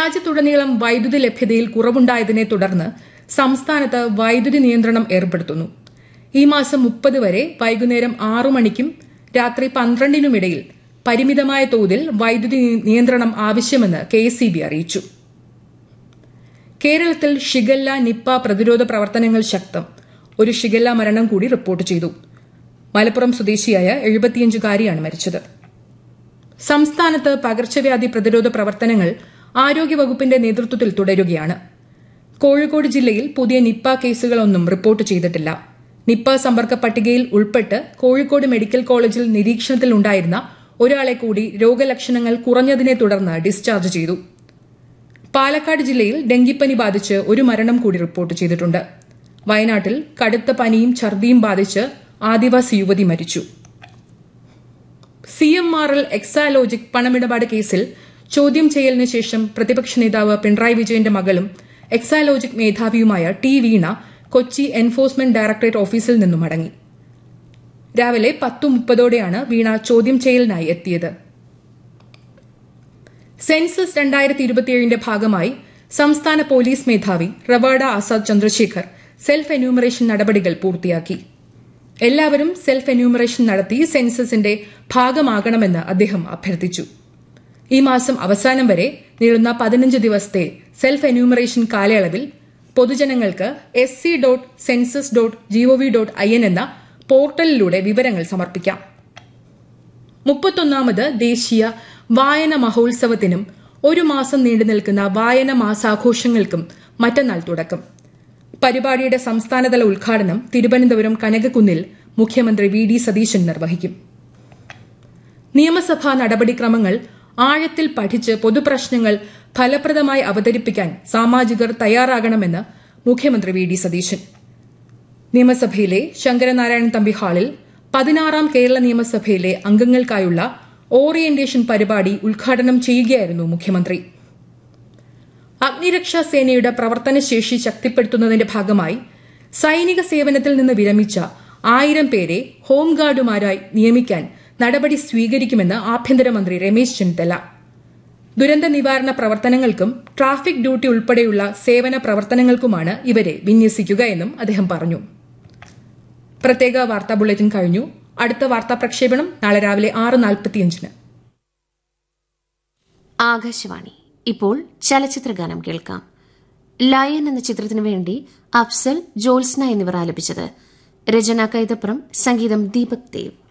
രാജ്യത്തുടനീളം വൈദ്യുതി ലഭ്യതയിൽ കുറവുണ്ടായതിനെ തുടർന്ന് സംസ്ഥാനത്ത് വൈദ്യുതി നിയന്ത്രണം ഏർപ്പെടുത്തുന്നു ഈ മാസം മുപ്പത് വരെ വൈകുന്നേരം ആറു മണിക്കും രാത്രി പന്ത്രണ്ടിനുമിടയിൽ പരിമിതമായ തോതിൽ വൈദ്യുതി നിയന്ത്രണം ആവശ്യമെന്ന് കെ അറിയിച്ചു കേരളത്തിൽ ഷിഗല്ല നിപ്പ പ്രതിരോധ പ്രവർത്തനങ്ങൾ ശക്തം ഒരു ഷിഗല്ല മരണം കൂടി റിപ്പോർട്ട് ചെയ്തു മലപ്പുറം സ്വദേശിയായ എഴുപത്തിയഞ്ചുകാരിയാണ് മരിച്ചത് സംസ്ഥാനത്ത് പകർച്ചവ്യാധി പ്രതിരോധ പ്രവർത്തനങ്ങൾ ആരോഗ്യവകുപ്പിന്റെ നേതൃത്വത്തിൽ തുടരുകയാണ് കോഴിക്കോട് ജില്ലയിൽ പുതിയ നിപ്പ കേസുകളൊന്നും റിപ്പോർട്ട് ചെയ്തിട്ടില്ല നിപ്പ സമ്പർക്ക പട്ടികയിൽ ഉൾപ്പെട്ട് കോഴിക്കോട് മെഡിക്കൽ കോളേജിൽ നിരീക്ഷണത്തിലുണ്ടായിരുന്ന ഒരാളെ കൂടി രോഗലക്ഷണങ്ങൾ കുറഞ്ഞതിനെ തുടർന്ന് ഡിസ്ചാർജ് ചെയ്തു പാലക്കാട് ജില്ലയിൽ ഡെങ്കിപ്പനി ബാധിച്ച് ഒരു മരണം കൂടി റിപ്പോർട്ട് ചെയ്തിട്ടുണ്ട് വയനാട്ടിൽ കടുത്ത പനിയും ഛർദിയും ബാധിച്ച് ആദിവാസി യുവതി മരിച്ചു C M R L Exalogic പണമിടപാട് കേസിൽ ചോദ്യം ചെയ്യലിന് ശേഷം പ്രതിപക്ഷ നേതാവ് പിണറായി വിജയന്റെ മകളും എക്സാലോജിക് മേധാവിയുമായ T Veena Kochi enforcement directorate ഓഫീസിൽ നിന്നും മടങ്ങി രാവിലെ പത്തു മുപ്പതോടെയാണ് വീണ ചോദ്യം ചെയ്യലിനായി എത്തിയത് സെൻസസ് രണ്ടായിരത്തി ഇരുപത്തിയേഴിന്റെ ഭാഗമായി സംസ്ഥാന പോലീസ് മേധാവി റവാഡ ആസാദ് ചന്ദ്രശേഖർ സെൽഫ് എന്യൂമറേഷൻ നടപടികൾ പൂർത്തിയാക്കി എല്ലാവരും സെൽഫ് എന്യൂമറേഷൻ നടത്തി സെൻസസിന്റെ ഭാഗമാകണമെന്ന് അദ്ദേഹം അഭ്യർത്ഥിച്ചു ഈ മാസം അവസാനം വരെ നീളുന്ന പതിനഞ്ച് ദിവസത്തെ സെൽഫ് എന്യൂമറേഷൻ കാലയളവിൽ പൊതുജനങ്ങൾക്ക് S C dot census dot G O V dot I N എന്ന പോർട്ടലിലൂടെ വിവരങ്ങൾ സമർപ്പിക്കാം മുപ്പത്തൊന്നാമത് ദേശീയ വായന മഹോത്സവത്തിനും ഒരു മാസം നീണ്ടു നിൽക്കുന്ന വായന മാസാഘോഷങ്ങൾക്കും മറ്റന്നാൾ തുടക്കം പരിപാടിയുടെ സംസ്ഥാനതല ഉദ്ഘാടനം തിരുവനന്തപുരം കനകക്കുന്നിൽ മുഖ്യമന്ത്രി വി ഡി സതീശൻ നിർവഹിക്കും നിയമസഭാ നടപടിക്രമങ്ങൾ ആഴത്തിൽ പഠിച്ച് പൊതുപ്രശ്നങ്ങൾ ഫലപ്രദമായി അവതരിപ്പിക്കാൻ സാമാജികർ തയ്യാറാകണമെന്ന് മുഖ്യമന്ത്രി വി ഡി സതീശൻ നിയമസഭയിലെ ശങ്കരനാരായണൻ തമ്പി ഹാളിൽ പതിനാറാം കേരള നിയമസഭയിലെ അംഗങ്ങൾക്കായുള്ള ഓറിയന്റേഷൻ പരിപാടി ഉദ്ഘാടനം ചെയ്യുകയായിരുന്നു മുഖ്യമന്ത്രി അഗ്നിരക്ഷാ സേനയുടെ പ്രവർത്തനശേഷി ശക്തിപ്പെടുത്തുന്നതിന്റെ ഭാഗമായി സൈനിക സേവനത്തിൽ നിന്ന് വിരമിച്ച ആയിരം പേരെ ഹോംഗാർഡുമാരായി നിയമിക്കാൻ നടപടി സ്വീകരിക്കുമെന്ന് ആഭ്യന്തരമന്ത്രി രമേശ് ചെന്നിത്തല ദുരന്ത നിവാരണ പ്രവർത്തനങ്ങൾക്കും ട്രാഫിക് ഡ്യൂട്ടി ഉൾപ്പെടെയുള്ള സേവന പ്രവർത്തനങ്ങൾക്കുമാണ് ഇവരെ വിന്യസിക്കുക എന്നും അദ്ദേഹം പറഞ്ഞു പ്രത്യേക വാർത്താ ബുള്ളറ്റിൻ കഴിഞ്ഞു അടുത്ത വാർത്താ പ്രക്ഷേപണം നാളെ രാവിലെ ആറ് നാൽപ്പത്തിയഞ്ചിന് ആകാശവാണി ഇപ്പോൾ ചലച്ചിത്ര ഗാനം കേൾക്കാം ലയൻ എന്ന ചിത്രത്തിനു വേണ്ടി അഫ്സൽ ജോത്സ്ന എന്നിവർ ആലപിച്ചത് രചന കൈതപ്രം സംഗീതം ദീപക് ദേവ്